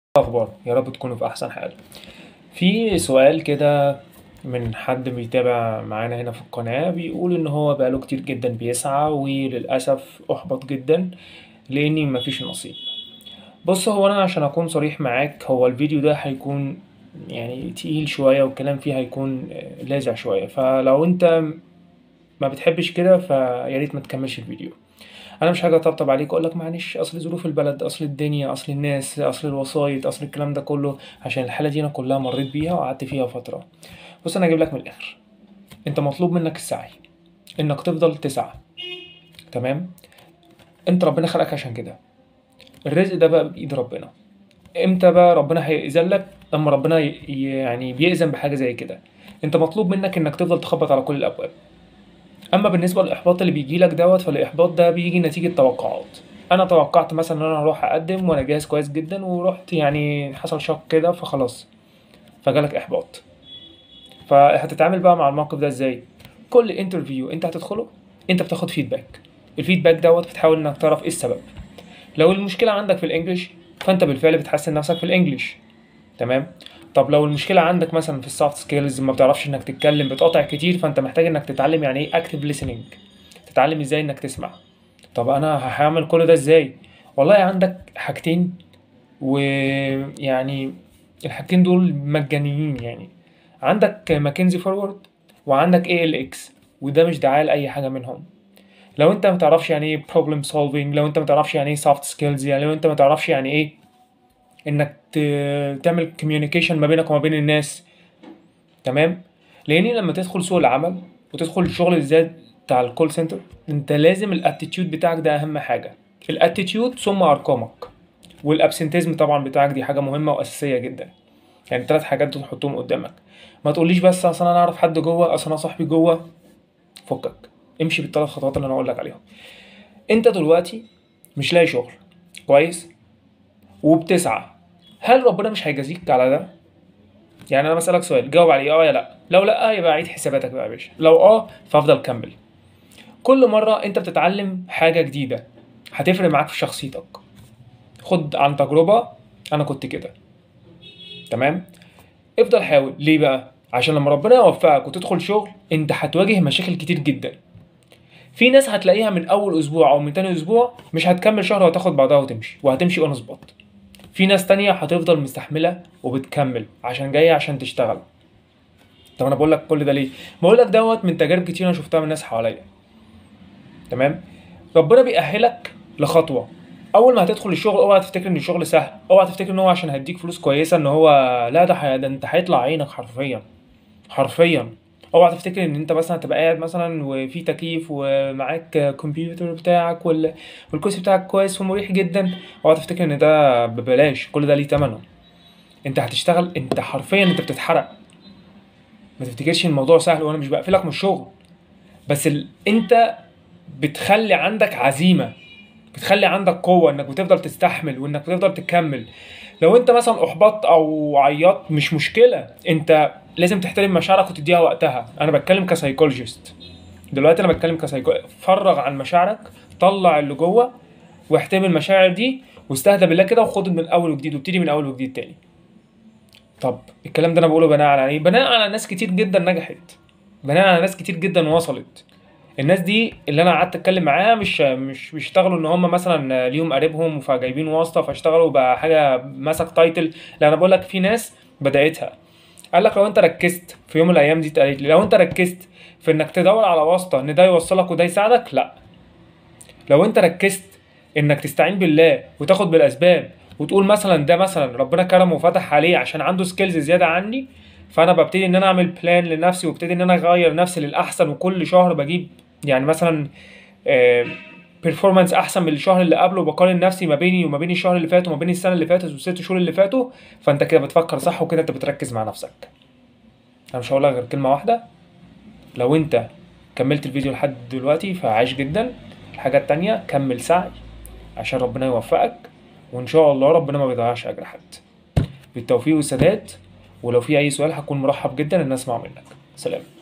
الأخبار يا رب تكونوا في أحسن حال في سؤال كده من حد بيتابع معانا هنا في القناة بيقول إن هو بقاله كتير جدا بيسعى وللأسف أحبط جدا لأني مفيش نصيب بص هو أنا عشان أكون صريح معاك هو الفيديو ده هيكون يعني تقيل شوية والكلام فيه هيكون آه، لاذع شوية فلو أنت ما بتحبش كده فياريت ما تكملش الفيديو انا مش حاجه اطبطب عليك واقول لك معلش اصل ظروف البلد اصل الدنيا اصل الناس اصل الوسايط اصل الكلام ده كله عشان الحاله دي انا كلها مريت بيها وقعدت فيها فتره بص انا هجيب لك من الاخر انت مطلوب منك السعي انك تفضل تسعى تمام انت ربنا خلقك عشان كده الرزق ده بقى بايد ربنا امتى بقى ربنا هيأذن لك لما ربنا ي- يعني بيأذن بحاجه زي كده انت مطلوب منك انك تفضل تخبط على كل الابواب اما بالنسبه للاحباط اللي بيجي لك دوت فالاحباط ده بيجي نتيجه توقعات انا توقعت مثلا ان انا هروح اقدم وانا جاهز كويس جدا ورحت يعني حصل شك كده فخلاص فجالك احباط فهتتعامل بقى مع الموقف ده ازاي كل انترفيو انت هتدخله انت بتاخد فيدباك الفيدباك دوت بتحاول انك تعرف ايه السبب لو المشكله عندك في الانجليش فانت بالفعل بتحسن نفسك في الانجليش تمام طب لو المشكله عندك مثلا في السوفت سكيلز ما بتعرفش انك تتكلم بتقاطع كتير فانت محتاج انك تتعلم يعني ايه اكتف listening تتعلم ازاي انك تسمع طب انا هعمل كل ده ازاي والله عندك حاجتين ويعني الحاجتين دول مجانيين يعني عندك ماكنزي فورورد وعندك اي ال اكس وده مش دعايه لاي حاجه منهم لو انت ما تعرفش يعني ايه problem solving لو انت ما تعرفش يعني ايه soft skills يعني لو انت ما تعرفش يعني ايه انك ت- تعمل communication ما بينك وما بين الناس تمام لان لما تدخل سوق العمل وتدخل الشغل بالذات بتاع الكول سنتر انت لازم الاتيتيود بتاعك ده اهم حاجه الاتيتيود ثم ارقامك والابسنتيزم طبعا بتاعك دي حاجه مهمه واساسيه جدا يعني ثلاث حاجات دول تحطهم قدامك ما تقوليش بس اصل انا اعرف حد جوه اصل انا صاحبي جوه فكك امشي بالثلاث خطوات اللي انا اقول لك عليهم انت دلوقتي مش لاقي شغل كويس وبتسعى هل ربنا مش هيجازيك على ده يعني انا بسالك سؤال جاوب عليه اه يا لا لو لا يبقى عيد حساباتك بقى يا باشا لو اه فافضل كمل كل مره انت بتتعلم حاجه جديده هتفرق معاك في شخصيتك خد عن تجربه انا كنت كده تمام افضل حاول ليه بقى عشان لما ربنا يوفقك وتدخل شغل انت هتواجه مشاكل كتير جدا في ناس هتلاقيها من اول اسبوع او من تاني اسبوع مش هتكمل شهر وهتاخد بعضها وتمشي وهتمشي اون سبوت في ناس تانية هتفضل مستحملة وبتكمل عشان جاية عشان تشتغل طب انا بقول لك كل ده ليه بقول لك دوت من تجارب كتير انا شفتها من ناس حواليا تمام ربنا بيأهلك لخطوة اول ما هتدخل الشغل اوعى تفتكر ان الشغل سهل اوعى تفتكر ان هو عشان هيديك فلوس كويسة ان هو لا ده حي... ده انت هيطلع عينك حرفيا حرفيا اوعى تفتكر ان انت مثلا هتبقى قاعد مثلا وفي تكييف ومعاك كمبيوتر بتاعك وال... والكرسي بتاعك كويس ومريح جدا اوعى تفتكر ان ده ببلاش كل ده ليه تمنه انت هتشتغل انت حرفيا انت بتتحرق ما تفتكرش ان الموضوع سهل وانا مش بقفلك من الشغل بس ال... انت بتخلي عندك عزيمه بتخلي عندك قوه انك بتفضل تستحمل وانك بتفضل تكمل لو انت مثلا احبطت او عيطت مش مشكله انت لازم تحترم مشاعرك وتديها وقتها انا بتكلم كسايكولوجيست دلوقتي انا بتكلم كسايكو فرغ عن مشاعرك طلع اللي جوه واحترم المشاعر دي واستهدى بالله كده وخد من اول وجديد وابتدي من اول وجديد تاني طب الكلام ده انا بقوله بناء على ايه بناء على ناس كتير جدا نجحت بناء على ناس كتير جدا وصلت الناس دي اللي انا قعدت اتكلم معاها مش مش بيشتغلوا ان هم مثلا ليهم قريبهم فجايبين واسطه فاشتغلوا بحاجه مسك تايتل لا انا بقول لك في ناس بدايتها قال لك لو انت ركزت في يوم من الايام دي اتقالت لي لو انت ركزت في انك تدور على واسطه ان ده يوصلك وده يساعدك لا لو انت ركزت انك تستعين بالله وتاخد بالاسباب وتقول مثلا ده مثلا ربنا كرمه وفتح عليه عشان عنده سكيلز زياده عني فانا ببتدي ان انا اعمل بلان لنفسي وابتدي ان انا اغير نفسي للاحسن وكل شهر بجيب يعني مثلا بيرفورمانس احسن من الشهر اللي قبله وبقارن نفسي ما بيني وما بين الشهر اللي فات وما بين السنه اللي فاتت والست شهور اللي فاتوا فانت كده بتفكر صح وكده انت بتركز مع نفسك انا مش هقول لك غير كلمه واحده لو انت كملت الفيديو لحد دلوقتي فعاش جدا الحاجه التانية كمل سعي عشان ربنا يوفقك وان شاء الله ربنا ما بيضيعش اجر حد بالتوفيق والسداد ولو في اي سؤال هكون مرحب جدا ان اسمع منك سلام